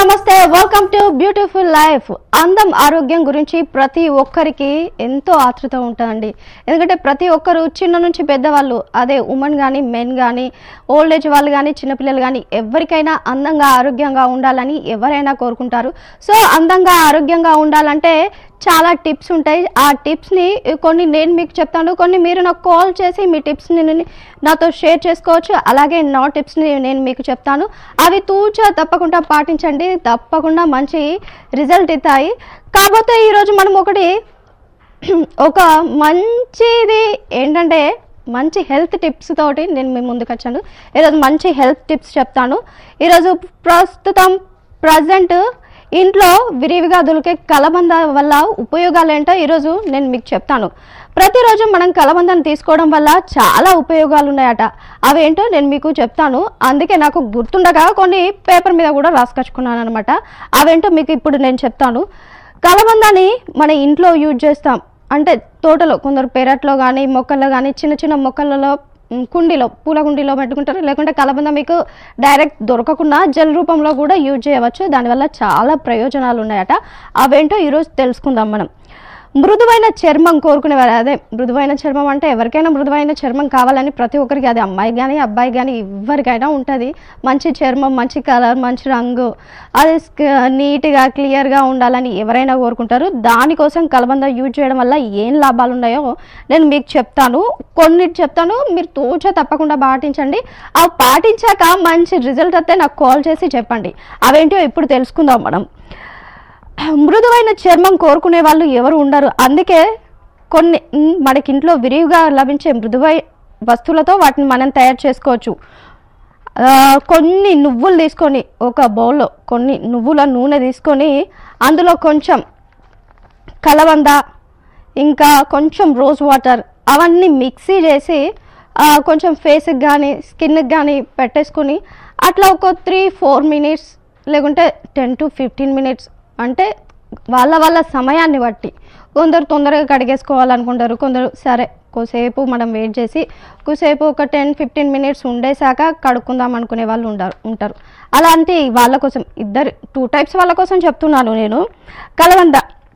నమస్తే welcome to beautiful life అందం ఆరోగ్యం గురించి ప్రతి ఒక్కరికి ఎంతో ఆతృత ఉంటుందండి ఎందుకంటే ప్రతి ఒక్కరు చిన్న నుంచి పెద్దవాళ్ళు అదే ఉమెన్ కానీ మెన్ కానీ ఓల్డ్ ఏజ్ వాళ్ళు కానీ చిన్నపిల్లలు కానీ ఎవరికైనా అందంగా ఆరోగ్యంగా ఉండాలని ఎవరైనా కోరుకుంటారు సో అందంగా ఆరోగ్యంగా ఉండాలంటే చాలా టిప్స్ ఉంటాయి ఆ టిప్స్ని కొన్ని నేను మీకు చెప్తాను కొన్ని మీరు నాకు కాల్ చేసి మీ టిప్స్ని ని- నాతో షేర్ చేసుకోవచ్చు అలాగే నా టిప్స్ని నేను మీకు చెప్తాను అవి తూచా తప్పకుండా పాటించండి తప్పకుండా మంచి రిజల్ట్ ఇస్తాయి కాకపోతే ఈరోజు మనం ఒకటి ఒక మంచిది ఏంటంటే మంచి హెల్త్ టిప్స్ తోటి నేను మీ ముందుకు వచ్చాను ఈరోజు మంచి హెల్త్ టిప్స్ చెప్తాను ఈరోజు ప్రస్తుతం ప్రజెంట్ ఇంట్లో విరివిగా దొరికే కలబంద వల్ల ఉపయోగాలు ఏంటో ఈరోజు నేను మీకు చెప్తాను ప్రతిరోజు మనం కలబందను తీసుకోవడం వల్ల చాలా ఉపయోగాలు ఉన్నాయట అవేంటో నేను మీకు చెప్తాను అందుకే నాకు గుర్తుండగా కొన్ని పేపర్ మీద కూడా రాసుకొచ్చుకున్నాను అనమాట అవేంటో మీకు ఇప్పుడు నేను చెప్తాను కలబందని మన ఇంట్లో యూజ్ చేస్తాం అంటే తోటలో కొందరు పెరట్లో కానీ మొక్కల్లో కానీ చిన్న చిన్న మొక్కలలో ఉమ్, కుండీలో పూల కుండీలో పెట్టుకుంటారు లేకుంటే కలబంద మీకు డైరెక్ట్ దొరకకుండా జెల్ రూపంలో కూడా యూజ్ చేయవచ్చు దానివల్ల చాలా ప్రయోజనాలు ఉన్నాయట అవేంటో ఈరోజు తెలుసుకుందాం మనం మృదువైన చర్మం కోరుకునేవారు అదే మృదువైన చర్మం అంటే ఎవరికైనా మృదువైన చర్మం కావాలని ప్రతి ఒక్కరికి అది అమ్మాయి కానీ అబ్బాయి కానీ ఎవరికైనా ఉంటుంది మంచి చర్మం మంచి కలర్ మంచి రంగు అది స్క- నీట్గా క్లియర్గా ఉండాలని ఎవరైనా కోరుకుంటారు దానికోసం కలబంద యూజ్ చేయడం వల్ల ఏం లాభాలు ఉన్నాయో నేను మీకు చెప్తాను కొన్నిటి చెప్తాను మీరు తోచ తప్పకుండా పాటించండి అవి పాటించాక మంచి రిజల్ట్ వస్తే నాకు కాల్ చేసి చెప్పండి అవేంటో ఇప్పుడు తెలుసుకుందాం మనం మృదువైన చర్మం కోరుకునే వాళ్ళు ఎవరు ఉండరు అందుకే కొన్ని మ్, మనకి ఇంట్లో విరివిగా లభించే మృదువై వస్తువులతో వాటిని మనం తయారు చేసుకోవచ్చు ఆ, కొన్ని నువ్వులు తీసుకొని ఒక బౌల్లో కొన్ని నువ్వుల నూనె తీసుకొని అందులో కొంచెం కలబంద ఇంకా కొంచెం రోజ్ వాటర్ అవన్నీ మిక్సీ చేసి ఆ, కొంచెం ఫేస్కి కానీ స్కిన్కి కానీ పెట్టేసుకొని అట్లా ఒక త్రీ ఫోర్ మినిట్స్ లేకుంటే టెన్ టు ఫిఫ్టీన్ మినిట్స్ అంటే వాళ్ళ వాళ్ళ సమయాన్ని బట్టి కొందరు తొందరగా కడిగేసుకోవాలనుకుంటారు కొందరు సరే కొద్దిసేపు మనం వెయిట్ చేసి కొద్దిసేపు ఒక టెన్ ఫిఫ్టీన్ మినిట్స్ ఉండేశాక కడుక్కుందాం అనుకునే వాళ్ళు ఉంటారు ఉంటారు అలాంటి వాళ్ళ కోసం ఇద్దరు టూ టైప్స్ వాళ్ళ కోసం చెప్తున్నాను నేను కలవంద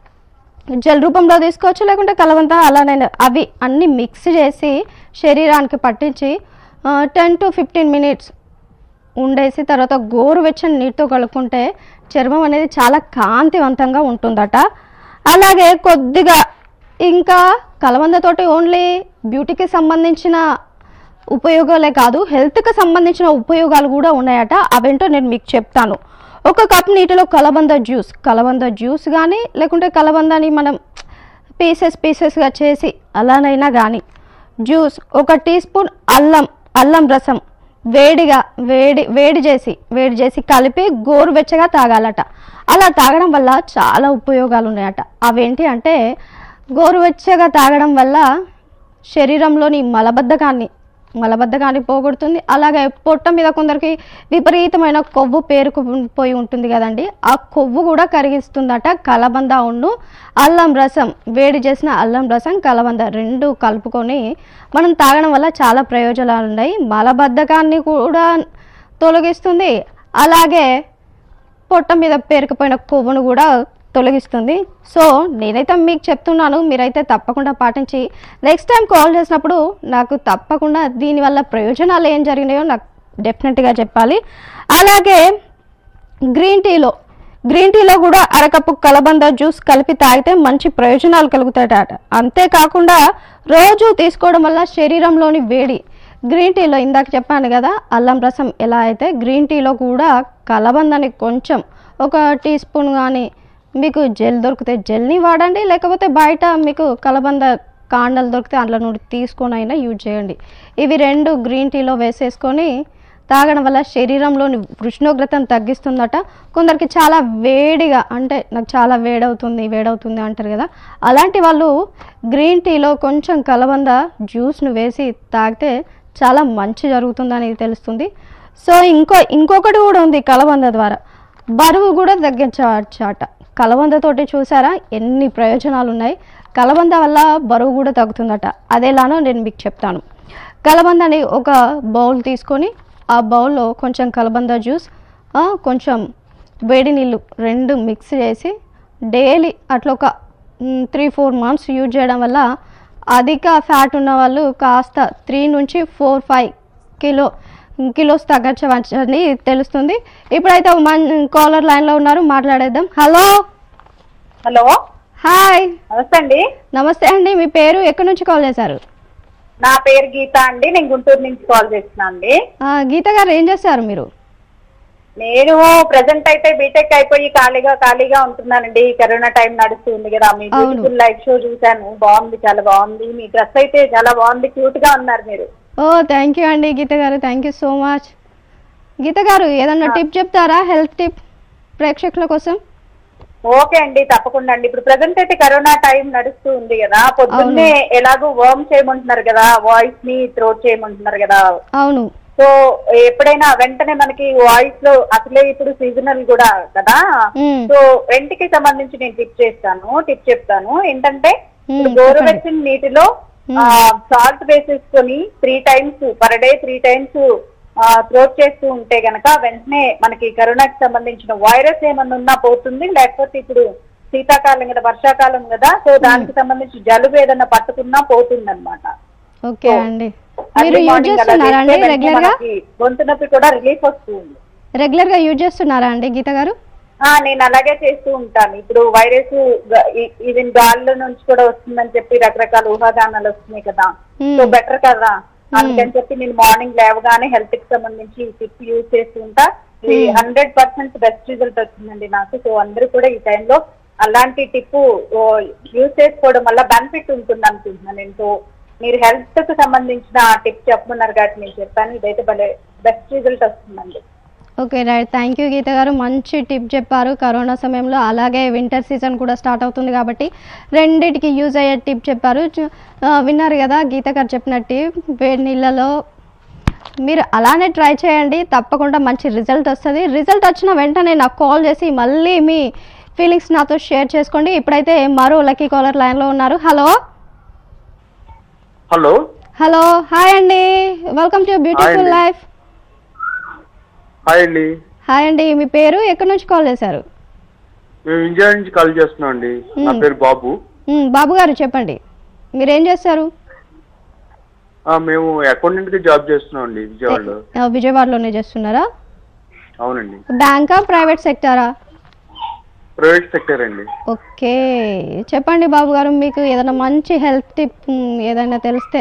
జెల్ రూపంలో తీసుకోవచ్చు లేకుంటే కలవంత అలానే అవి అన్ని మిక్స్ చేసి శరీరానికి పట్టించి టెన్ టు ఫిఫ్టీన్ మినిట్స్ ఉండేసి తర్వాత గోరువెచ్చని నీటితో కలుపుకుంటే చర్మం అనేది చాలా కాంతివంతంగా ఉంటుందట అలాగే కొద్దిగా ఇంకా కలబందతోటి ఓన్లీ బ్యూటీకి సంబంధించిన ఉపయోగాలే కాదు హెల్త్కి సంబంధించిన ఉపయోగాలు కూడా ఉన్నాయట అవేంటో నేను మీకు చెప్తాను ఒక కప్ నీటిలో కలబంద జ్యూస్ కలబంద జ్యూస్ కానీ లేకుంటే కలబందని మనం పీసెస్ పీసెస్గా చేసి అలానైనా కానీ జ్యూస్ ఒక టీ స్పూన్ అల్లం అల్లం రసం వేడిగా వేడి వేడి చేసి వేడి చేసి కలిపి గోరువెచ్చగా తాగాలట అలా తాగడం వల్ల చాలా ఉపయోగాలు ఉన్నాయట అవేంటి అంటే గోరువెచ్చగా తాగడం వల్ల శరీరంలోని మలబద్ధకాన్ని మలబద్ధకాన్ని పోగొడుతుంది అలాగే పొట్ట మీద కొందరికి విపరీతమైన కొవ్వు పేరుకుపోయి ఉంటుంది కదండి ఆ కొవ్వు కూడా కరిగిస్తుందట కలబంద ఉన్ను అల్లం రసం వేడి చేసిన అల్లం రసం కలబంద రెండు కలుపుకొని మనం తాగడం వల్ల చాలా ప్రయోజనాలు ఉన్నాయి మలబద్ధకాన్ని కూడా తొలగిస్తుంది అలాగే పొట్ట మీద పేరుకుపోయిన కొవ్వును కూడా తొలగిస్తుంది సో నేనైతే మీకు చెప్తున్నాను మీరైతే తప్పకుండా పాటించి నెక్స్ట్ టైం కాల్ చేసినప్పుడు నాకు తప్పకుండా దీనివల్ల ప్రయోజనాలు ఏం జరిగినాయో నాకు డెఫినెట్గా చెప్పాలి అలాగే గ్రీన్ టీలో గ్రీన్ టీలో కూడా అరకప్పు కలబంద జ్యూస్ కలిపి తాగితే మంచి ప్రయోజనాలు కలుగుతాయట అంతేకాకుండా రోజు తీసుకోవడం వల్ల శరీరంలోని వేడి గ్రీన్ టీలో ఇందాక చెప్పాను కదా అల్లం రసం ఎలా అయితే గ్రీన్ టీలో కూడా కలబందని కొంచెం ఒక టీ స్పూన్ కానీ మీకు జెల్ దొరికితే జెల్ని వాడండి లేకపోతే బయట మీకు కలబంద కాండలు దొరికితే అందులో నుండి తీసుకొని అయినా యూజ్ చేయండి ఇవి రెండు గ్రీన్ టీలో వేసేసుకొని తాగడం వల్ల శరీరంలోని ఉష్ణోగ్రతను తగ్గిస్తుందట కొందరికి చాలా వేడిగా అంటే నాకు చాలా వేడవుతుంది వేడవుతుంది అంటారు కదా అలాంటి వాళ్ళు గ్రీన్ టీలో కొంచెం కలబంద జ్యూస్ను వేసి తాగితే చాలా మంచి జరుగుతుందని తెలుస్తుంది సో ఇంకో ఇంకొకటి కూడా ఉంది కలబంద ద్వారా బరువు కూడా తగ్గించవచ్చట కలబందతోటి చూసారా ఎన్ని ప్రయోజనాలు ఉన్నాయి కలబంద వల్ల బరువు కూడా తగ్గుతుందట అదేలానో నేను మీకు చెప్తాను కలబందని ఒక బౌల్ తీసుకొని ఆ బౌల్లో కొంచెం కలబంద జ్యూస్ ఆ, కొంచెం వేడి నీళ్ళు రెండు మిక్స్ చేసి డైలీ అట్లా ఒక త్రీ ఫోర్ మంత్స్ యూజ్ చేయడం వల్ల అధిక ఫ్యాట్ ఉన్న వాళ్ళు కాస్త త్రీ నుంచి ఫోర్ ఫైవ్ కిలో కిలోస్ తగ్గచ్చని తెలుస్తుంది ఇప్పుడైతే మన కాలర్ లైన్లో ఉన్నారు మాట్లాడేద్దాం హలో హలో హాయ్ నమస్తే అండి నమస్తే అండి మీ పేరు ఎక్కడి నుంచి కాల్ చేశారు నా పేరు గీత అండి నేను గుంటూరు నుంచి కాల్ చేస్తున్నా అండి ఆ, గీత గారు ఏం చేస్తారు మీరు నేను ప్రజెంట్ అయితే బీటెక్ అయిపోయి ఖాళీగా ఖాళీగా ఉంటున్నానండి ఈ కరోనా టైం నడుస్తుంది కదా మీ అవును. బ్యూటిఫుల్ లైఫ్ షో చూశాను బాగుంది చాలా బాగుంది మీ డ్రెస్ అయితే చాలా బాగుంది క్యూట్ గా ఉన్నారు మీరు ఓ థ్యాంక్ యూ అండి గీత గారు thank you so much Geetha గారు ఏదన్నా టిప్ చెప్తారా హెల్త్ టిప్ ప్రేక్షకుల కోసం ఓకే అండి తప్పకుండా అండి ఇప్పుడు ప్రజెంట్ అయితే కరోనా టైం నడుస్తూ ఉంది కదా పొద్దున్నే ఎలాగో వర్మ్ చేయమంటున్నారు కదా వాయిస్ ని త్రోట్ చేయమంటున్నారు కదా అవును సో ఎప్పుడైనా వెంటనే మనకి వాయిస్ లో అసలే ఇప్పుడు సీజనల్ కూడా కదా మ్మ్. సో రెంట్కి సంబంధించి నేను టిప్ చేస్తాను టిప్ చెప్తాను ఏంటంటే మ్మ్, ఇప్పుడు గోరువెచ్చని నీటిలో మ్మ్. సాల్ట్ వేసేసుకొని three times per day three times throat చేస్తూ ఉంటే గనక వెంటనే మనకి కరోనాకి సంబంధించిన వైరస్ ఏమన్నా ఉన్నా పోతుంది లేకపోతే ఇప్పుడు శీతాకాలం కదా వర్షాకాలం కదా సో దానికి సంబంధించి జలుబు ఏదన్నా పట్టుకున్నా పోతుంది అనమాట ఓకే అండి మీరు యూజ్ మార్నింగ్ అలా చేస్తున్నారా అండి చేస్తే రెగ్యులర్ గా మనకి గొంతు నొప్పి కూడా రిలీఫ్ వస్తుంది రెగ్యులర్ గా యూజ్ చేస్తున్నారా అండి గీత గారు ఆ నేను అలాగే చేస్తూ ఉంటాను ఇప్పుడు వైరస్ ఈవెన్ గాల్లో నుంచి కూడా వస్తుందని చెప్పి రకరకాల ఊహాగానాలు వస్తున్నాయి కదా మ్మ్. సో బెటర్ కదా అందుకని చెప్పి నేను మార్నింగ్ లేవగానే హెల్త్ కి సంబంధించి టిప్ యూజ్ చేస్తూ ఉంటా ఇది హండ్రెడ్ పర్సెంట్ బెస్ట్ రిజల్ట్ వచ్చిందండి నాకు సో అందరూ కూడా ఈ టైంలో అలాంటి టిప్ యూజ్ చేసుకోవడం వల్ల బెనిఫిట్ ఉంటుంది అనుకుంటున్నాను నేను సో మీరు హెల్త్ కి సంబంధించిన టిప్ చెప్పమన్నారు కాబట్టి నేను చెప్పాను ఇదైతే భలే బెస్ట్ రిజల్ట్ వస్తుందండి okay right thank you Geetha గారు మంచి టిప్ చెప్పారు కరోనా సమయంలో అలాగే వింటర్ సీజన్ కూడా స్టార్ట్ అవుతుంది కాబట్టి రెండిటికి యూజ్ అయ్యే టిప్ చెప్పారు చు- ఆ, విన్నారు కదా గీత గారు చెప్పిన టిప్ వేడి నీళ్ళలో మీరు అలానే ట్రై చేయండి తప్పకుండా మంచి రిజల్ట్ వస్తుంది రిజల్ట్ వచ్చిన వెంటనే నాకు కాల్ చేసి మళ్ళీ మీ ఫీలింగ్స్ నాతో షేర్ చేసుకోండి ఇప్పుడైతే మరో లక్కీ కాలర్ లైన్లో ఉన్నారు హలో హలో హలో హాయ్ అండి వెల్కమ్ టు బ్యూటిఫుల్ అండి. లైఫ్ హాయ్ అండి హాయ్ అండి మీ పేరు ఎక్కడి నుంచి కాల్ చేశారు మేము ఇండియా నుంచి కాల్ చేస్తున్నాం అండి నా మ్మ్. పేరు బాబు మ్, బాబు గారు చెప్పండి మీరు ఏం చేస్తారు ఆ, మేము అకౌంటెంట్ గా జాబ్ చేస్తున్నాం అండి విజయవాడలో ఆ, విజయవాడలోనే చేస్తున్నారా అవునండి బ్యాంకా ప్రైవేట్ సెక్టారా ప్రైవేట్ సెక్టర్ అండి ఓకే చెప్పండి బాబు గారు మీకు ఏదైనా మంచి హెల్త్ టిప్ మ్, ఏదైనా తెలిస్తే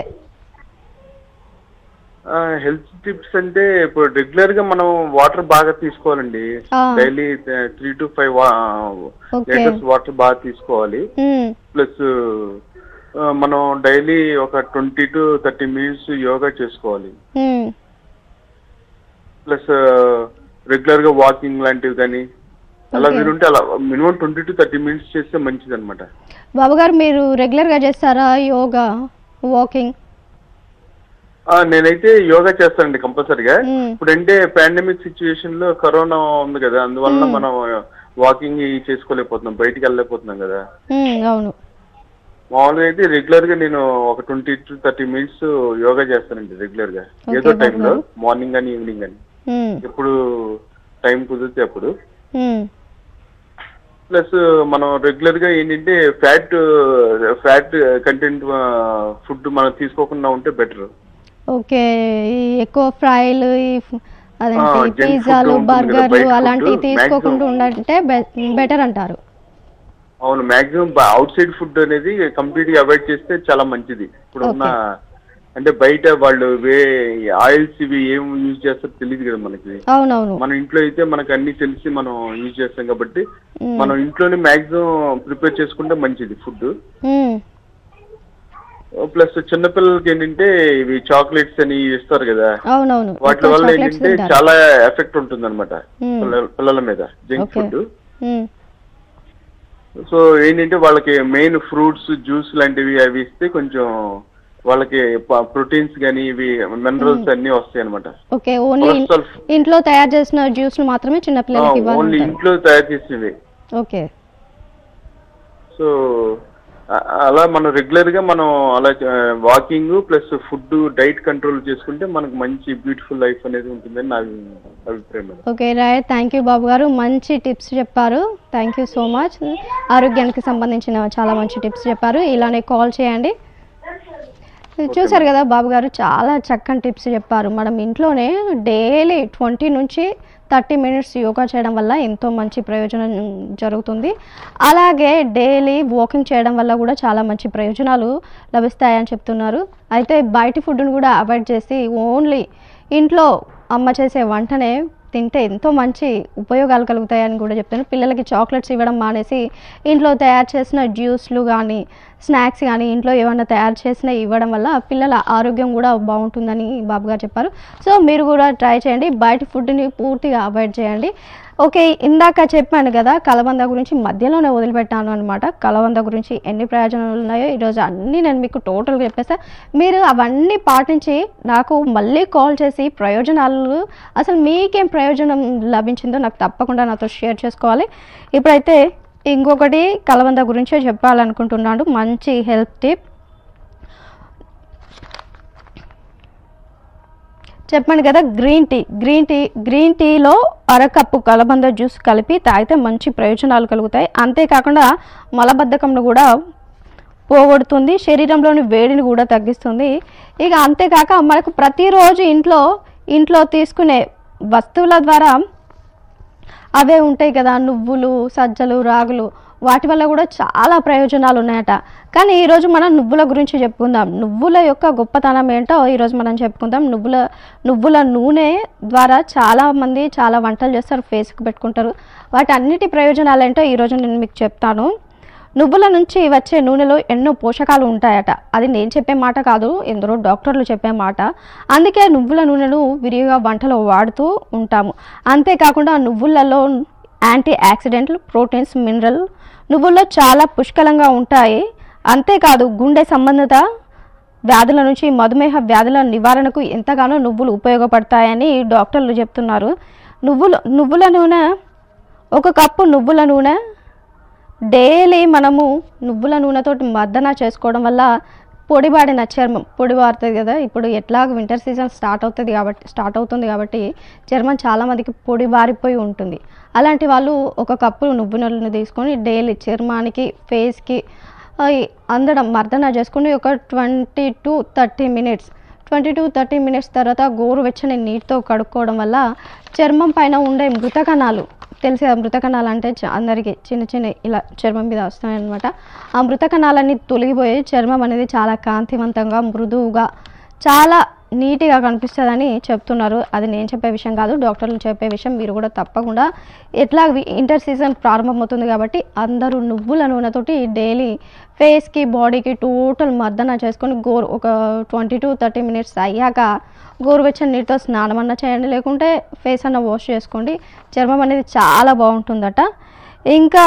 హెల్త్ టిప్స్ అంటే ఇప్పుడు రెగ్యులర్ గా మనం వాటర్ బాగా తీసుకోవాలండి ఆ. Daily three to five okay. Litres water బాగా తీసుకోవాలి మ్, ప్లస్ మనం డైలీ ఒక twenty to thirty minutes yoga చేసుకోవాలి మ్, ప్లస్ రెగ్యులర్ గా వాకింగ్ లాంటివి కానీ అలా Okay. వీలుంటే అలా minimum twenty to thirty minutes చేస్తే మంచిది అనమాట బాబు గారు మీరు రెగ్యులర్గా చేస్తారా యోగా వాకింగ్ నేనైతే యోగా చేస్తానండి కంపల్సరీగా మ్, ఇప్పుడు అంటే పాండమిక్ సిచ్యువేషన్ లో కరోనా ఉంది కదా అందువల్ల Hmm. మనం వాకింగ్ చేసుకోలేకపోతున్నాం బయటికి వెళ్ళలేకపోతున్నాం కదా మ్, అవును మామూలుగా అయితే రెగ్యులర్ గా నేను ఒక twenty to thirty minutes yoga చేస్తానండి రెగ్యులర్ గా Okay, ఏదో టైంలో బాబు. మార్నింగ్ కానీ ఈవినింగ్ కానీ మ్, ఎప్పుడు టైం కుదిరితే అప్పుడు మ్, ప్లస్ మనం రెగ్యులర్ గా ఏంటంటే ఫ్యాట్ ఫ్యాట్ కంటెంట్ ఫుడ్ మనం తీసుకోకుండా ఉంటే బెటర్ ఓకే ఈ ఎక్కువ ఫ్రైలు ఈ ఫ్- ఆ, అదేంటి junk food పిజ్జాలు ఉంటుంది కదా, బర్గర్లు బయట food, అలాంటివి తీసుకోకుండా maximum. ఉండంటే బెటర్ అంటారు అవును మాక్సిమం అవుట్ సైడ్ ఫుడ్ అనేది కంప్లీట్ గా అవాయిడ్ చేస్తే చాలా మంచిది ఇప్పుడు ఉన్న అంటే బయట వాళ్ళు వే ఆయిల్స్ ఇవి ఏం యూజ్ చేస్తారో తెలియదు కదా మనకి అవునవును మన ఇంట్లో అయితే మనకు అన్ని తెలిసి మనం యూజ్ చేస్తాం కాబట్టి మ్, మనం ఇంట్లోనే మాక్సిమం ప్రిపేర్ చేసుకుంటే మంచిది ఫుడ్ మ్, ప్లస్ చిన్నపిల్లలకి ఏంటంటే ఇవి చాక్లెట్స్ అని ఇస్తారు కదా అవునవును వాటి ఎక్కువ వల్ల చాక్లెట్స్ ఏంటంటే తింటారు చాలా ఎఫెక్ట్ ఉంటుంది అనమాట మ్, పిల్లల మీద జంక్ Okay. ఫుడ్ మ్, సో ఏంటంటే వాళ్ళకి మెయిన్ ఫ్రూట్స్ జ్యూస్ లాంటివి అవి ఇస్తే కొంచెం వాళ్ళకి ప్రోటీన్స్ కానీ ఇవి మినరల్స్ అన్ని వస్తాయి అనమాట ఓకే ఓన్లీ కొలెస్ట్రాల్ ఇంట్లో తయారు చేసిన జ్యూస్లు మాత్రమే చిన్నపిల్లలకి ఓన్లీ ఇవ్వాలి ఇంట్లో తయారు చేసినవి ఓకే సో అ- అలా మనం రెగ్యులర్ గా మనం అలా walking plus food diet control చేసుకుంటే మనకు మంచి బ్యూటిఫుల్ లైఫ్ అనేది ఉంటుందని నా అభిప్రాయం madam okay right thank you Babu గారు మంచి టిప్స్ చెప్పారు థ్యాంక్ యూ సో మచ్ ఆరోగ్యానికి సంబంధించిన చాలా మంచి టిప్స్ చెప్పారు ఇలానే కాల్ చేయండి చూసారు కదా బాబు గారు చాలా చక్కని టిప్స్ చెప్పారు మనం ఇంట్లోనే డైలీ ట్వంటీ నుంచి థర్టీ మినిట్స్ యోగా చేయడం వల్ల ఎంతో మంచి ప్రయోజనం జరుగుతుంది అలాగే డైలీ వాకింగ్ చేయడం వల్ల కూడా చాలా మంచి ప్రయోజనాలు లభిస్తాయని చెప్తున్నారు అయితే బయటి ఫుడ్ను కూడా అవాయిడ్ చేసి ఓన్లీ ఇంట్లో అమ్మ చేసే వంటనే తింటే ఎంతో మంచి ఉపయోగాలు కలుగుతాయని కూడా చెప్తాను పిల్లలకి చాక్లెట్స్ ఇవ్వడం మానేసి ఇంట్లో తయారు చేసిన జ్యూస్లు కానీ స్నాక్స్ కానీ ఇంట్లో ఏమన్నా తయారు చేసిన ఇవ్వడం వల్ల పిల్లల ఆరోగ్యం కూడా బాగుంటుందని బాబు గారు చెప్పారు సో మీరు కూడా ట్రై చేయండి బయట ఫుడ్ని పూర్తిగా అవాయిడ్ చేయండి ఓకే ఇందాక చెప్పాను కదా కలబంద గురించి మధ్యలోనే వదిలిపెట్టాను అనమాట కలబంద గురించి ఎన్ని ప్రయోజనాలు ఉన్నాయో ఈరోజు అన్నీ నేను మీకు టోటల్గా చెప్పేస్తా మీరు అవన్నీ పాటించి నాకు మళ్ళీ కాల్ చేసి ప్రయోజనాలు అసలు మీకేం ప్రయోజనం లభించిందో నాకు తప్పకుండా నాతో షేర్ చేసుకోవాలి ఇప్పుడైతే ఇంకొకటి కలబంద గురించే చెప్పాలనుకుంటున్నాను మంచి హెల్త్ టిప్ చెప్పండి కదా green tea green tea green టీలో అరకప్పు కలబంద జ్యూస్ కలిపి తాగితే మంచి ప్రయోజనాలు కలుగుతాయి అంతేకాకుండా మలబద్ధకంను కూడా పోగొడుతుంది శరీరంలోని వేడిని కూడా తగ్గిస్తుంది ఇక అంతేకాక మనకు ప్రతిరోజు ఇంట్లో ఇంట్లో తీసుకునే వస్తువుల ద్వారా అవే ఉంటాయి కదా నువ్వులు సజ్జలు రాగులు వాటి వల్ల కూడా చాలా ప్రయోజనాలు ఉన్నాయట కానీ ఈరోజు మనం నువ్వుల గురించి చెప్పుకుందాం నువ్వుల యొక్క గొప్పతనం ఏంటో ఈరోజు మనం చెప్పుకుందాం నువ్వుల నువ్వుల నూనె ద్వారా చాలా మంది చాలా వంటలు చేస్తారు ఫేస్కి పెట్టుకుంటారు వాటి అన్నిటి ప్రయోజనాలు ఏంటో ఈరోజు నేను మీకు చెప్తాను నువ్వుల నుంచి వచ్చే నూనెలో ఎన్నో పోషకాలు ఉంటాయట అది నేను చెప్పే మాట కాదు ఎందరో డాక్టర్లు చెప్పే మాట అందుకే నువ్వుల నూనెను విరివిగా వంటలో వాడుతూ ఉంటాము అంతేకాకుండా నువ్వులలో యాంటీ ఆక్సిడెంట్లు ప్రోటీన్స్ మినరల్ నువ్వుల్లో చాలా పుష్కలంగా ఉంటాయి అంతేకాదు గుండె సంబంధిత వ్యాధుల నుంచి మధుమేహ వ్యాధుల నివారణకు ఎంతగానో నువ్వులు ఉపయోగపడతాయని డాక్టర్లు చెప్తున్నారు నువ్వులు నువ్వుల నూనె ఒక కప్పు నువ్వుల నూనె డైలీ మనము నువ్వుల నూనెతోటి మర్దన చేసుకోవడం వల్ల పొడిబాడిన చర్మం పొడిబారుతుంది కదా ఇప్పుడు ఎట్లాగ వింటర్ సీజన్ స్టార్ట్ అవుతుంది కాబట్టి స్టార్ట్ అవుతుంది కాబట్టి చర్మం చాలామందికి పొడిబారిపోయి ఉంటుంది అలాంటి వాళ్ళు ఒక కప్పు నువ్వు నూనెను తీసుకొని డైలీ చర్మానికి ఫేస్కి అందడం మర్దన చేసుకుని ఒక twenty to thirty minutes twenty to thirty minutes తర్వాత గోరువెచ్చని నీటితో కడుక్కోవడం వల్ల చర్మం పైన ఉండే మృత కణాలు తెలిసి ఆ మృత కణాలు అంటే చ- అందరికీ చిన్న చిన్న ఇలా చర్మం మీద వస్తాయి అనమాట ఆ మృత కణాలన్నీ తొలగిపోయి చర్మం అనేది చాలా కాంతివంతంగా మృదువుగా చాలా నీట్గా కనిపిస్తుందని చెప్తున్నారు అది నేను చెప్పే విషయం కాదు డాక్టర్లు చెప్పే విషయం మీరు కూడా తప్పకుండా ఎట్లా వి- ఇంటర్ సీజన్ ప్రారంభమవుతుంది కాబట్టి అందరూ నువ్వుల నూనెతోటి డైలీ ఫేస్కి బాడీకి టోటల్ మర్దన చేసుకొని గోరు ఒక ట్వంటీ టు థర్టీ మినిట్స్ అయ్యాక గోరువెచ్చని నీటితో స్నానం అన్న చేయండి లేకుంటే ఫేస్ అన్న వాష్ చేసుకోండి చర్మం అనేది చాలా బాగుంటుందట ఇంకా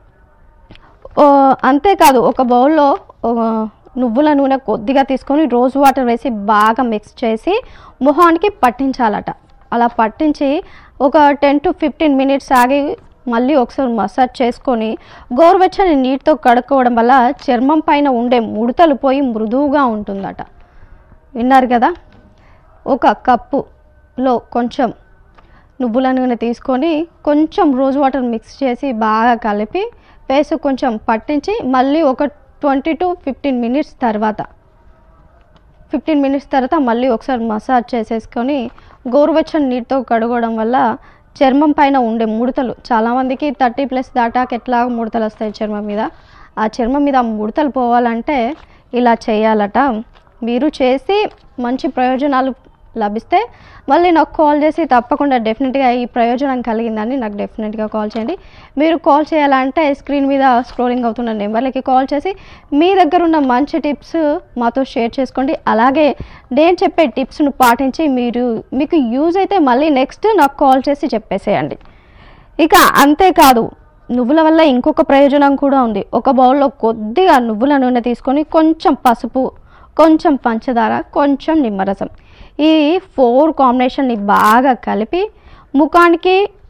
ఓ, అంతేకాదు ఒక బౌల్లో ఓ, నువ్వుల నూనె కొద్దిగా తీసుకొని రోజ్ వాటర్ వేసి బాగా మిక్స్ చేసి మొహానికి పట్టించాలట అలా పట్టించి ఒక టెన్ టు ఫిఫ్టీన్ మినిట్స్ ఆగి మళ్ళీ ఒకసారి మసాజ్ చేసుకొని గోరువెచ్చని నీటితో కడుక్కోవడం వల్ల చర్మం పైన ఉండే ముడతలు పోయి మృదువుగా ఉంటుందట విన్నారు కదా ఒక కప్పులో కొంచెం నువ్వుల నూనె తీసుకొని కొంచెం రోజ్ వాటర్ మిక్స్ చేసి బాగా కలిపి ఫేస్ కొంచెం పట్టించి మళ్ళీ ఒక ట్వంటీ టు ఫిఫ్టీన్ మినిట్స్ తర్వాత ఫిఫ్టీన్ మినిట్స్ తర్వాత మళ్ళీ ఒకసారి మసాజ్ చేసేసుకొని గోరువెచ్చని నీటితో కడగడం వల్ల చర్మం పైన ఉండే ముడతలు చాలామందికి థర్టీ ప్లస్ దాటాక ఎట్లా ముడతలు వస్తాయి చర్మం మీద ఆ చర్మం మీద ఆ ముడతలు పోవాలంటే ఇలా చేయాలట మీరు చేసి మంచి ప్రయోజనాలు లభిస్తే మళ్ళీ నాకు కాల్ చేసి తప్పకుండా డెఫినెట్గా ఈ ప్రయోజనం కలిగిందని నాకు డెఫినెట్గా కాల్ చేయండి మీరు కాల్ చేయాలంటే స్క్రీన్ మీద స్క్రోలింగ్ అవుతున్న నెంబర్లకి కాల్ చేసి మీ దగ్గర ఉన్న మంచి టిప్స్ మాతో షేర్ చేసుకోండి అలాగే నేను చెప్పే టిప్స్ను పాటించి మీరు మీకు యూజ్ అయితే మళ్ళీ నెక్స్ట్ నాకు కాల్ చేసి చెప్పేసేయండి ఇక అంతేకాదు నువ్వుల వల్ల ఇంకొక ప్రయోజనం కూడా ఉంది ఒక బౌల్లో కొద్దిగా నువ్వుల నూనె తీసుకొని కొంచెం పసుపు కొంచెం పంచదార కొంచెం నిమ్మరసం ఈ ఫోర్ కాంబినేషన్ని బాగా కలిపి ముఖానికి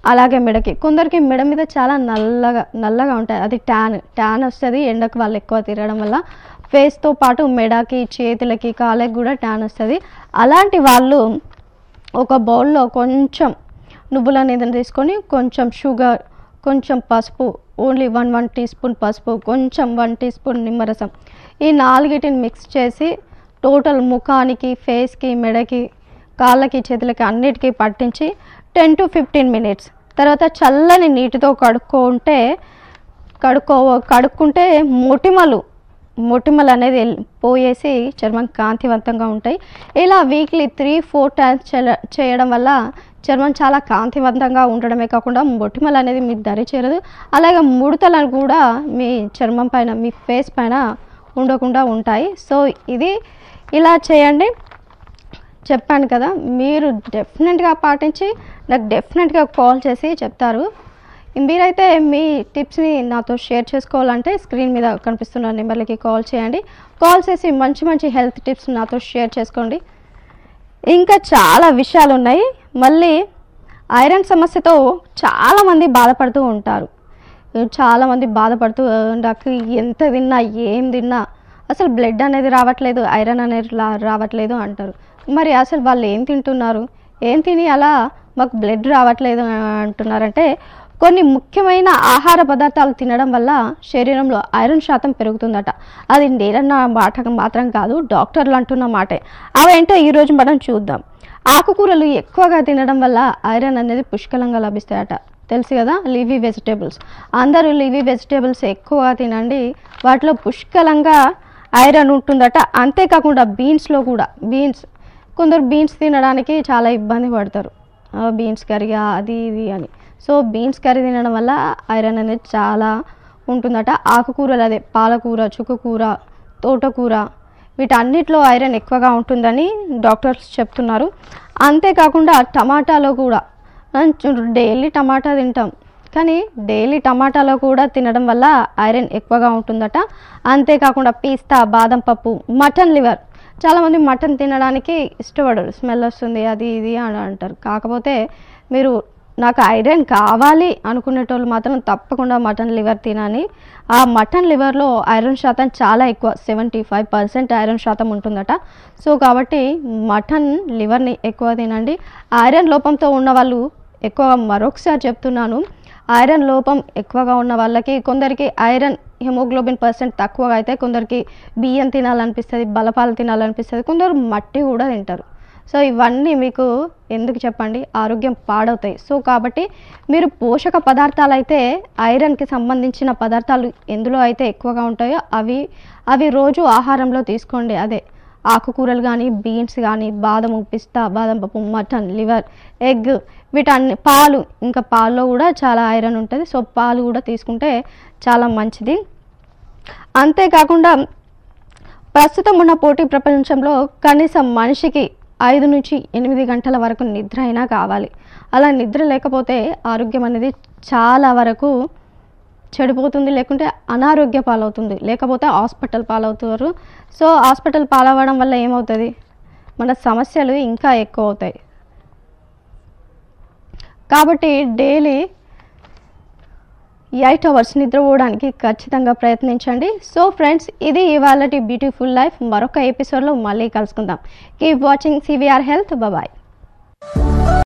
అలాగే మెడకి కొందరికి మెడ మీద చాలా నల్లగా నల్లగా ఉంటాయి అది ట్యాన్ ట్యాన్ వస్తుంది ఎండకు వాళ్ళు ఎక్కువ తిరగడం వల్ల ఫేస్తో పాటు మెడకి చేతులకి కాళ్ళకి కూడా ట్యాన్ వస్తుంది అలాంటి వాళ్ళు ఒక బౌల్లో కొంచెం నువ్వుల నీళ్ళని తీసుకొని కొంచెం షుగర్ కొంచెం పసుపు only one one teaspoon పసుపు కొంచెం వన్ టీ స్పూన్ నిమ్మరసం ఈ నాలుగిటిని మిక్స్ చేసి టోటల్ ముఖానికి ఫేస్కి మెడకి కాళ్ళకి చేతులకి అన్నిటికీ పట్టించి టెన్ టు ఫిఫ్టీన్ మినిట్స్ తర్వాత చల్లని నీటితో కడుక్కుంటే కడుక్కో కడుక్కుంటే మొటిమలు మొటిమలు అనేది ఎల్- పోయేసి చర్మం కాంతివంతంగా ఉంటాయి ఇలా వీక్లీ త్రీ ఫోర్ టైమ్స్ చేయడం వల్ల చర్మం చాలా కాంతివంతంగా ఉండడమే కాకుండా మొటిమలు అనేది మీ దరి చేరదు అలాగే ముడతలను కూడా మీ చర్మం పైన మీ ఫేస్ పైన ఉండకుండా ఉంటాయి సో ఇది ఇలా చేయండి చెప్పాను కదా మీరు డెఫినెట్గా పాటించి నాకు డెఫినెట్గా కాల్ చేసి చెప్తారు మీరైతే మీ టిప్స్ని నాతో షేర్ చేసుకోవాలంటే స్క్రీన్ మీద కనిపిస్తున్న నెంబర్లకి కాల్ చేయండి కాల్ చేసి మంచి మంచి హెల్త్ టిప్స్ నాతో షేర్ చేసుకోండి ఇంకా చాలా విషయాలు ఉన్నాయి మళ్ళీ ఐరన్ సమస్యతో చాలామంది బాధపడుతూ ఉంటారు చాలామంది బాధపడుతూ "ఆ, నాకు ఎంత తిన్నా ఏం తిన్నా అసలు బ్లడ్ అనేది రావట్లేదు ఐరన్ అనేది రా- రావట్లేదు అంటారు మరి అసలు వాళ్ళు ఏం తింటున్నారు ఏం తిని అలా మాకు బ్లడ్ రావట్లేదు అంటున్నారంటే కొన్ని ముఖ్యమైన ఆహార పదార్థాలు తినడం వల్ల శరీరంలో ఐరన్ శాతం పెరుగుతుందట అది నేనన్న మాట మాత్రం కాదు డాక్టర్లు అంటున్న మాటే అవేంటో ఈరోజు మనం చూద్దాం ఆకుకూరలు ఎక్కువగా తినడం వల్ల ఐరన్ అనేది పుష్కలంగా లభిస్తాయట తెలుసు కదా లీవీ వెజిటేబుల్స్ అందరూ లీవీ వెజిటేబుల్స్ ఎక్కువగా తినండి వాటిలో పుష్కలంగా ఐరన్ ఉంటుందట అంతేకాకుండా బీన్స్లో కూడా బీన్స్ కొందరు బీన్స్ తినడానికి చాలా ఇబ్బంది పడతారు బీన్స్ కర్రీ అది ఇది అని సో బీన్స్ కర్రీ తినడం వల్ల ఐరన్ అనేది చాలా ఉంటుందట ఆకుకూరలు అదే పాలకూర చుక్కకూర తోటకూర వీటన్నిటిలో ఐరన్ ఎక్కువగా ఉంటుందని డాక్టర్స్ చెప్తున్నారు అంతేకాకుండా టమాటాలో కూడా మనం చూ- డైలీ టమాటా తింటాం కానీ డైలీ టమాటాలో కూడా తినడం వల్ల ఐరన్ ఎక్కువగా ఉంటుందట అంతేకాకుండా పిస్తా బాదం పప్పు మటన్ లివర్ చాలామంది మటన్ తినడానికి ఇష్టపడరు స్మెల్ వస్తుంది అది ఇది అని అంటారు కాకపోతే మీరు నాకు ఐరన్ కావాలి అనుకునేటోళ్ళు మాత్రం తప్పకుండా మటన్ లివర్ తినాలి ఆ మటన్ లివర్లో ఐరన్ శాతం చాలా ఎక్కువ సెవెంటీ ఫైవ్ పర్సెంట్ ఐరన్ శాతం ఉంటుందట సో కాబట్టి మటన్ లివర్ని ఎక్కువ తినండి ఐరన్ లోపంతో ఉన్న వాళ్ళు ఎక్కువ మరొకసారి చెప్తున్నాను ఐరన్ లోపం ఎక్కువగా ఉన్న వాళ్ళకి కొందరికి ఐరన్ హిమోగ్లోబిన్ పర్సెంట్ తక్కువగా అయితే కొందరికి బియ్యం తినాలనిపిస్తుంది బలపాలు తినాలనిపిస్తుంది కొందరు మట్టి కూడా తింటారు సో ఇవన్నీ మీకు ఎందుకు చెప్పండి ఆరోగ్యం పాడవుతాయి సో కాబట్టి మీరు పోషక పదార్థాలు అయితే ఐరన్కి సంబంధించిన పదార్థాలు ఎందులో అయితే ఎక్కువగా ఉంటాయో అవి అవి రోజు ఆహారంలో తీసుకోండి అదే ఆకుకూరలు కానీ బీన్స్ కానీ బాదము పిస్తా బాదం పప్పు మటన్ లివర్ ఎగ్ వీటన్ని పాలు ఇంకా పాల్లో కూడా చాలా ఐరన్ ఉంటుంది సో పాలు కూడా తీసుకుంటే చాలా మంచిది అంతేకాకుండా ప్రస్తుతం ఉన్న పోటీ ప్రపంచంలో కనీసం మనిషికి ఐదు నుంచి ఎనిమిది గంటల వరకు నిద్ర అయినా కావాలి అలా నిద్ర లేకపోతే ఆరోగ్యం అనేది చాలా వరకు చెడిపోతుంది లేకుంటే అనారోగ్య పాలవుతుంది లేకపోతే హాస్పిటల్ పాలవుతారు సో హాస్పిటల్ పాలవ్వడం వల్ల ఏమవుతుంది మన సమస్యలు ఇంకా ఎక్కువ అవుతాయి కాబట్టి డైలీ ఎయిట్ అవర్స్ నిద్రపోవడానికి ఖచ్చితంగా ప్రయత్నించండి సో ఫ్రెండ్స్ ఇది ఇవాళ బ్యూటిఫుల్ లైఫ్ మరొక ఎపిసోడ్లో మళ్ళీ కలుసుకుందాం keep watching CVR health bye